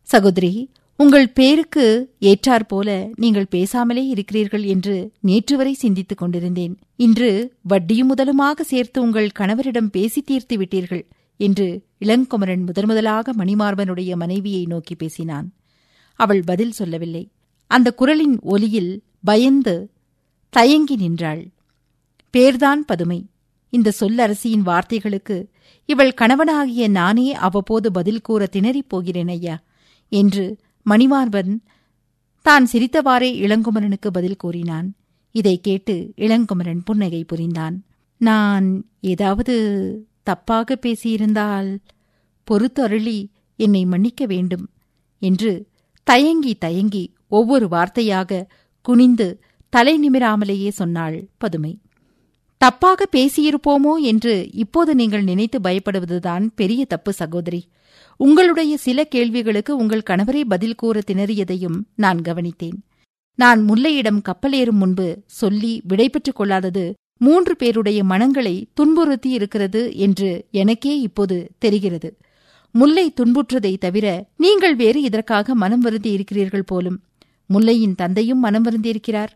சகோதரி உங்கள் பேருக்கு ஏற்றாற்போல நீங்கள் பேசாமலே இருக்கிறீர்கள் என்று நேற்று வரை சிந்தித்துக் கொண்டிருந்தேன் இன்று வட்டியும் முதலுமாக சேர்த்து உங்கள் கணவரிடம் பேசி தீர்த்து விட்டீர்கள் என்று இளங்குமரன் முதன்முதலாக மணிமார்பனுடைய மனைவியை நோக்கி பேசினான் அவள் பதில் சொல்லவில்லை அந்த குரலின் ஒலியில் பயந்து தயங்கி நின்றாள் பேர்தான் பதுமை இந்த சொல்லரசியின் வார்த்தைகளுக்கு இவள் கணவனாகிய நானே அவ்வப்போது பதில் கூற திணறிப் போகிறேன் ஐயா என்று மணிமார்பன் தான் சிரித்தவாறே இளங்குமரனுக்கு பதில் கூறினான் இதை கேட்டு இளங்குமரன் புன்னகை புரிந்தான் நான் ஏதாவது தப்பாக பேசியிருந்தால் பொறுத்தருளி என்னை மன்னிக்க வேண்டும் என்று தயங்கி தயங்கி ஒவ்வொரு வார்த்தையாக குனிந்து தலை நிமிராமலேயே சொன்னாள் பதுமை தப்பாக பேசியிருப்போமோ என்று இப்போது நீங்கள் நினைத்து பயப்படுவதுதான் பெரிய தப்பு சகோதரி உங்களுடைய சில கேள்விகளுக்கு உங்கள் கணவரே பதில் கூற திணறியதையும் நான் கவனித்தேன் நான் முல்லையிடம் கப்பலேறும் முன்பு சொல்லி விடைபெற்றுக் கொள்ளாதது மூன்று பேருடைய மனங்களை துன்புறுத்தி இருக்கிறது என்று எனக்கே இப்போது தெரிகிறது முல்லை துன்புற்றதை தவிர நீங்கள் வேறு இதற்காக மனம் வருந்தி இருக்கிறீர்கள் போலும் முல்லையின் தந்தையும் மனம் வருந்தியிருக்கிறார்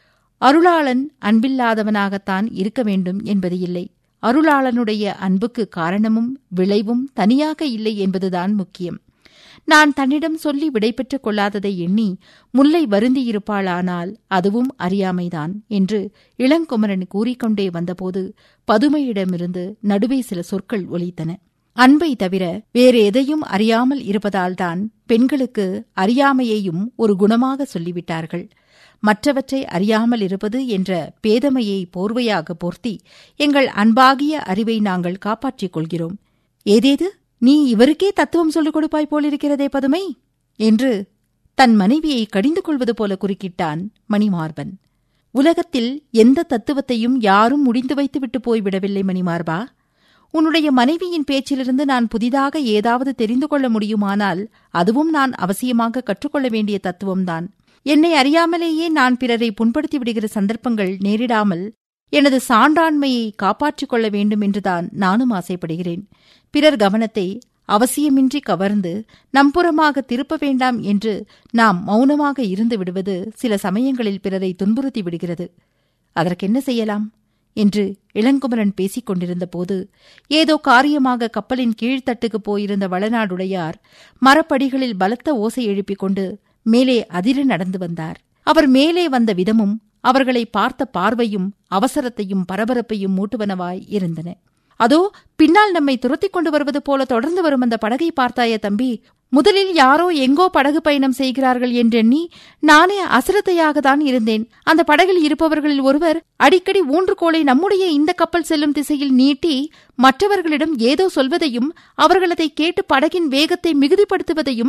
அருளாளன் அன்பில்லாதவனாகத்தான் இருக்க வேண்டும் என்பது இல்லை அருளாளனுடைய அன்புக்கு காரணமும் விளைவும் தனியாக இல்லை என்பதுதான் முக்கியம் நான் தன்னிடம் சொல்லி விடைபெற்றுக் கொள்ளாததை எண்ணி முல்லை வருந்தியிருப்பாளானால் அதுவும் அறியாமைதான் என்று இளங்குமரன் கூறிக்கொண்டே வந்தபோது பதுமையிடமிருந்து நடுவே சில சொற்கள் ஒலித்தன அன்பை தவிர வேறு எதையும் அறியாமல் இருப்பதால்தான் பெண்களுக்கு அறியாமையையும் ஒரு குணமாக சொல்லிவிட்டார்கள் மற்றவற்றை அறியாமல் இருப்பது என்ற பேதமையை போர்வையாக போர்த்தி எங்கள் அன்பாகிய அறிவை நாங்கள் காப்பாற்றிக் கொள்கிறோம் ஏதேது நீ இவருக்கே தத்துவம் சொல்லிக் கொடுப்பாய் போலிருக்கிறதே பதுமை என்று தன் மனைவியை கடிந்து கொள்வது போல குறுக்கிட்டான் மணிமார்பன் உலகத்தில் எந்த தத்துவத்தையும் யாரும் முடிந்து வைத்துவிட்டு போய்விடவில்லை மணிமார்பா உன்னுடைய மனைவியின் பேச்சிலிருந்து நான் புதிதாக ஏதாவது தெரிந்து கொள்ள முடியுமானால் அதுவும் நான் அவசியமாக கற்றுக்கொள்ள வேண்டிய தத்துவம்தான் என்னை அறியாமலேயே நான் பிறரை புண்படுத்தி விடுகிற சந்தர்ப்பங்கள் நேரிடாமல் எனது சான்றாண்மையை காப்பாற்றிக் கொள்ள வேண்டும் என்றுதான் நானும் ஆசைப்படுகிறேன் பிறர் கவனத்தை அவசியமின்றி கவர்ந்து நம்புறமாக திருப்ப வேண்டாம் என்று நாம் மௌனமாக இருந்து விடுவது சில சமயங்களில் பிறரை துன்புறுத்தி விடுகிறது அதற்கென்ன செய்யலாம் என்று இளங்குமரன் பேசிக் கொண்டிருந்த போது ஏதோ காரியமாக கப்பலின் கீழ்த்தட்டுக்கு போயிருந்த வளநாடுடையார் மரப்படிகளில் பலத்த ஓசை எழுப்பிக் கொண்டு மேலே அதிர நடந்து வந்தார் அவர் மேலே வந்த விதமும் அவர்களை பார்த்த பார்வையும் அவசரத்தையும் பரபரப்பையும் மூட்டுவனவாய் இருந்தன அதோ பின்னால் நம்மை துரத்திக் கொண்டு வருவது போல தொடர்ந்து வரும் அந்த படகை பார்த்தாய தம்பி முதலில் யாரோ எங்கோ படகு பயணம் செய்கிறார்கள் என்றெண்ணி நானே அசிரத்தையாக தான் இருந்தேன் அந்த படகில் இருப்பவர்களில் ஒருவர் அடிக்கடி ஊன்றுகோலை நம்முடைய இந்த கப்பல் செல்லும் திசையில் நீட்டி மற்றவர்களிடம் ஏதோ சொல்வதையும் அவர்கள் அதை கேட்டு படகின் வேகத்தை மிகுதிப்படுத்துவதையும்